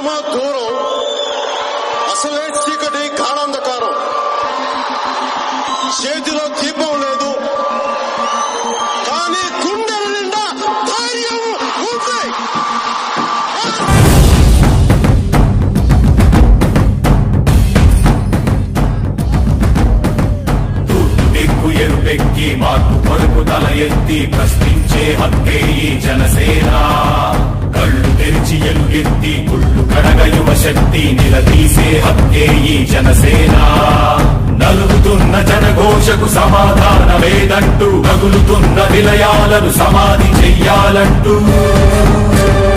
పరమ దూరం అసలే చీకటి గాఢాంధకారం చేతిలో దీపం లేదు కానీ గుండెల నిండా ధైర్యం ఉంది దిక్కు ఎరుపెక్కి మార్పు కొరకు తల ఎత్తి ప్రశ్నించే హక్కే ఈ జనసేన కళ్ళు తెరిచి ఎలుగెత్తి కుళ్ళు కడగ యువ శక్తి నిలదీసే హక్కే ఈ జనసేన నలుగుతున్న జనఘోషకు సమాధానమేదంటూ రగులుతున్న విలయాలను సమాధి చెయ్యాలంటూ